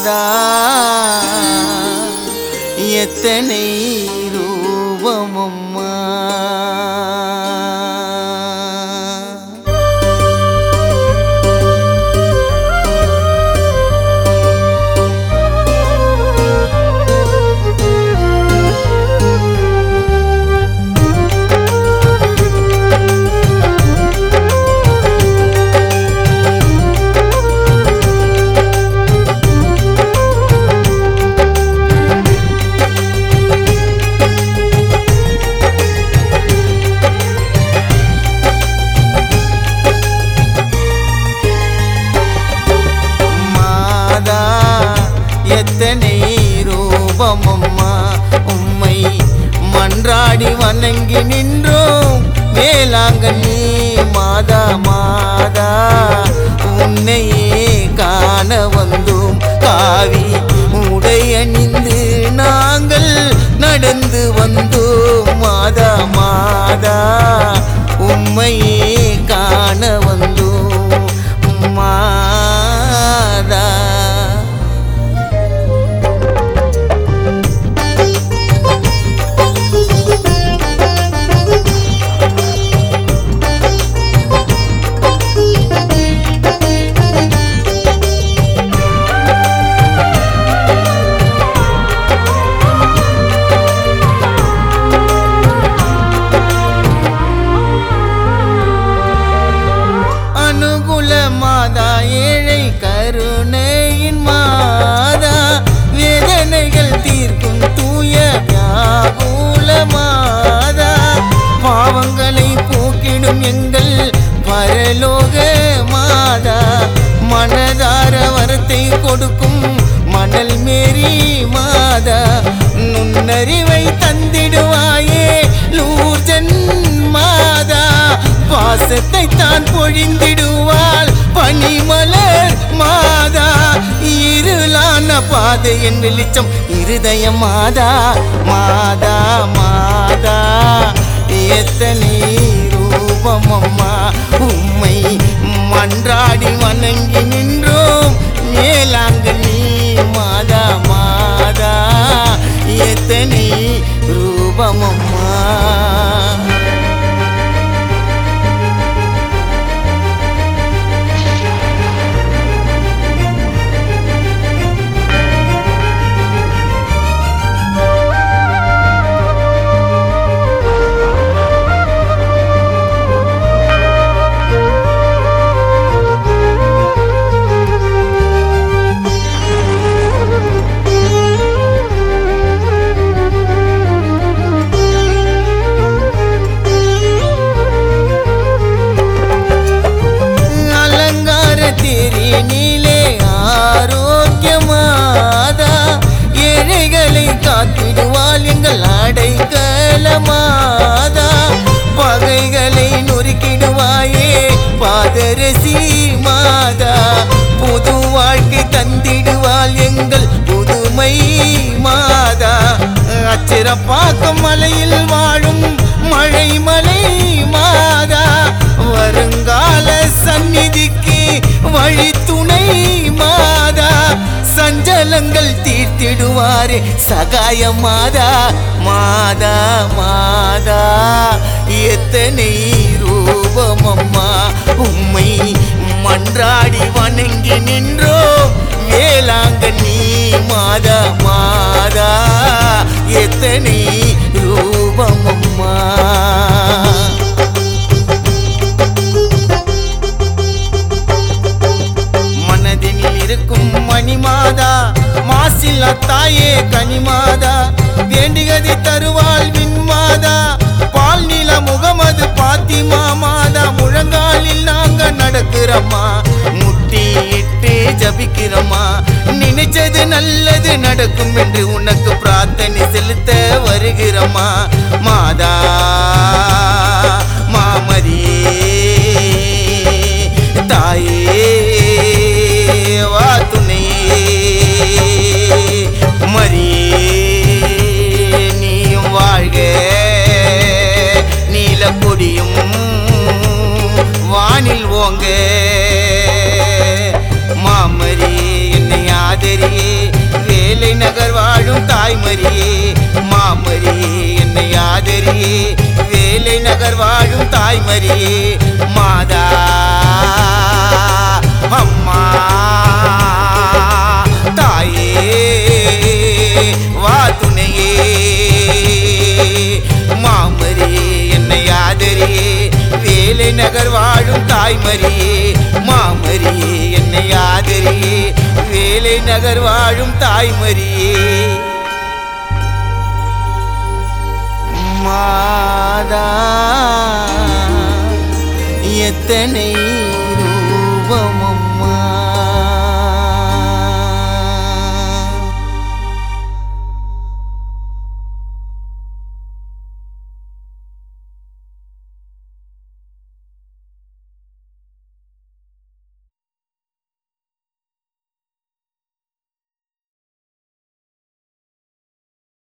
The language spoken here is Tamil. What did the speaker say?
மாதா எத்தனை ரூபமம்மா மாதா எத்தனை ரூபமம்மா உம்மை மன்றாடி வணங்கி நின்றோம் வேளாங்கண்ணி மாதா மாதா உன்னையே காண வந்தோம் காவி உடை அணிந்து நாங்கள் நடந்து வந்தோம் மாதா மாதா உம்மையே காண வந்தோம் மாதா அனுகுல மாதா ஏழை கருணையின் மாதா வேதனைகள் தீர்க்கும் தூய வியாகுல மாதா பாவங்களை போக்கிடும் எங்கள் பரலோக மாதா மனதார வரத்தை கொடுக்கும் மணல் மேரி மாதா நுண்ணறிவை தந்திடுவாயே லூர்ஜன் மாதா பாசத்தை தான் பொழிந்திடுவாள் பனிமலர் மாதா இருளான பாதையின் வெளிச்சம் இருதய மாதா மாதா மாதா எத்தனை ரூபமம்மா உம்மை மன்றாடி வணங்கி நின்றோம் மேலாங்கண்ணி மாதா மாதா எத்தனை ரூபமம்மா அலங்கார திரினிலே ஆரோக்கியமாதா ஏழைகளை காத்திடுவாள் எங்கள் அடைக்கலமாதா பகைகளை நொறுக்கிடுவாயே பாதரசி மாதா புது வாழ்க்கை தந்திடுவாள் எங்கள் புதுமை மாதா அச்சிறப்பாக்கம் மலையில் வாழும் மழை மலை மாதா வருங்கால சந்நிதிக்கு வழி துணை மாதா சஞ்சலங்கள் தீர்த்திடுவாரே சகாய மாதா மாதா மாதா எத்தனை ரூபமம்மா உம்மை மன்றாடி வணங்கி நின்றோம் வேளாங்கண்ணி மாதா மாதா எத்தனை ரூபமம்மா மனதினில் இருக்கும் மணிமாதா மாசில் அத்தாயே கனிமாதா வேண்டியதை தருவாள் விண்மாதா பால் நில முகமது பாத்திமா மாதா முழங்காலில் நாங்க நடக்கிறோமா முட்டி இட்டு ஜபிக்கிறோமா நினைச்சது நல்லது நடக்கும் என்று உனக்கு பிரார்த்தனை செலுத்த வருகிறோமா மாதா மாமரியே தாயே வா துணையே மரியே நீயும் வாழ்க நீல கொடியும் வானில் ஓங்க மாமரி என்னை ஆதரியே வாழும் தாய்மரியே மாமரியே என்னை ஆதரியே வேலை நகர் வாழும் தாய்மரியே மாதா அம்மா தாயே வா துணையே மாமரியே என்னை ஆதரியே வேலை நகர் வாழும் தாய்மரியே மாமரியே என்னை ஆதரியே வேலை நகர் வாழும் தாய்மரியே மாதா எத்தனை